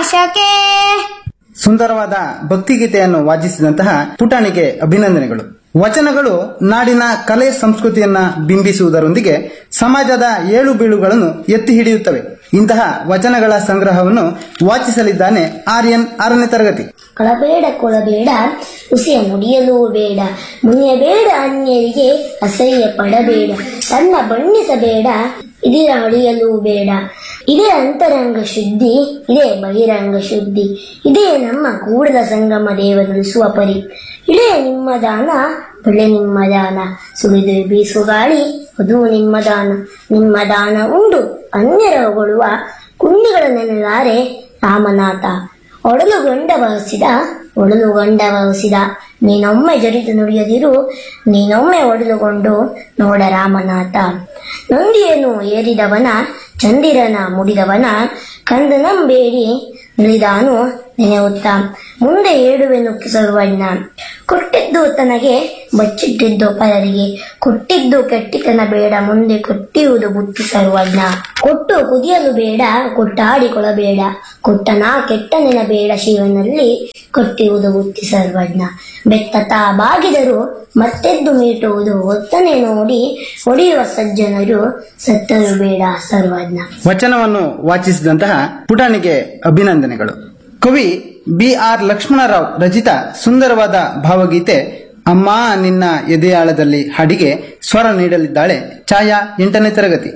ಆಶಾಕೆ ಸುಂದರವಾದ ಭಕ್ತಿಗೀತೆಯನ್ನು ವಾಚಿಸಿದಂತಹ ಪುಟಾಣಿಗೆ ಅಭಿನಂದನೆಗಳು ವಚನಗಳು ನಾಡಿನ ಕಲೆ ಸಂಸ್ಕೃತಿಯನ್ನ ಬಿಂಬಿಸುವುದರೊಂದಿಗೆ ಸಮಾಜದ ಏಳು ಬೀಳುಗಳನ್ನು ಎತ್ತಿ ಹಿಡಿಯುತ್ತವೆ ಇಂತಹ ವಚನಗಳ ಸಂಗ್ರಹವನ್ನು ವಾಚಿಸಲಿದ್ದಾನೆ ಆರ್ಯನ್ ಆರನೇ ತರಗತಿ ಕಳಬೇಡ ಕೊಳಬೇಡ ಹುಸಿಯ ನುಡಿಯಲೂ ಬೇಡ ಮುನಿಯಬೇಡ ಅನ್ಯರಿಗೆ ಅಸಹ್ಯ ಪಡಬೇಡ ತನ್ನ ಬಣ್ಣಿಸಬೇಡ ಇದಿರ ಅಳಿಯಲೂ ಬೇಡ ಇದೇ ಅಂತರಂಗ ಶುದ್ಧಿ ಇದೇ ಬಹಿರಂಗ ಶುದ್ಧಿ ಇದೇ ನಮ್ಮ ಕೂಡಲ ಸಂಗಮ ದೇವರುಳಿಸುವ ಪರಿ ಇದೇ ನಿಮ್ಮ ದಾನ ಬೆಳೆ ನಿಮ್ಮ ದಾನ ಸುಳಿದು ಬೀಸು ಗಾಳಿ ಅದು ನಿಮ್ಮ ದಾನ ನಿಮ್ಮ ದಾನ ಉಂಡು ಅನ್ಯರ ಹೊಗಳುವ ಕುಂಡಿಗಳ ನೆನಲಾರೆ ರಾಮನಾಥ ಒಡಲು ಗಂಡ ವಹಿಸಿದ ಒಡಲು ಗಂಡ ವಹಿಸಿದ ನೀನೊಮ್ಮೆ ಜರಿದು ನುಡಿಯದಿರು ನೀನೊಮ್ಮೆ ಒಡಲುಗೊಂಡು ನೋಡ ರಾಮನಾಥ ನಂದಿಯನ್ನು ಏರಿದವನ ಚಂದಿರನ ಮುಡಿದವನ ಕಂದನಂಬೇಡಿ ನಿಳಿದಾನು ನೆನೆಯುತ್ತ ಮುಂದೆ ಏಳುವೆನು ಸರ್ವಣ್ಣ ಕೊಟ್ಟಿದ್ದು ತನಗೆ ಬಚ್ಚಿಟ್ಟಿದ್ದು ಪರರಿಗೆ ಕೊಟ್ಟಿದ್ದು ಕೆಟ್ಟಿತನ ಬೇಡ ಮುಂದೆ ಕೊಟ್ಟಿರುವುದು ಬುತ್ತಿ ಸರ್ವಜ್ಞ ಕೊಟ್ಟು ಕುದಿಯಲು ಬೇಡ ಕೊಟ್ಟಾಡಿಕೊಳ್ಳಬೇಡ ಕೊಟ್ಟನ ಕೆಟ್ಟ ನೆನಬೇಡ ಶಿವನಲ್ಲಿ ಕೊಟ್ಟಿರುವುದು ಬುತ್ತಿ ಸರ್ವಜ್ಞ ಬೆತ್ತತ ಬಾಗಿದರು ಮತ್ತೆದ್ದು ಮೀಟುವುದು ಒತ್ತನೆ ನೋಡಿ ಹೊಡೆಯುವ ಸಜ್ಜನರು ಸತ್ತರು ಬೇಡ ಸರ್ವಜ್ಞ ವಚನವನ್ನು ವಾಚಿಸಿದಂತಹ ಪುಟಾಣಿಗೆ ಅಭಿನಂದನೆಗಳು ಕವಿ ಬಿ ಆರ್ ಲಕ್ಷ್ಮಣರಾವ್ ರಚಿತ ಸುಂದರವಾದ ಭಾವಗೀತೆ ಅಮ್ಮ ನಿನ್ನ ಎದೆಯಾಳದಲ್ಲಿ ಹಾಡಿಗೆ ಸ್ವರ ನೀಡಲಿದ್ದಾಳೆ ಛಾಯಾ ಎಂಟನೇ ತರಗತಿ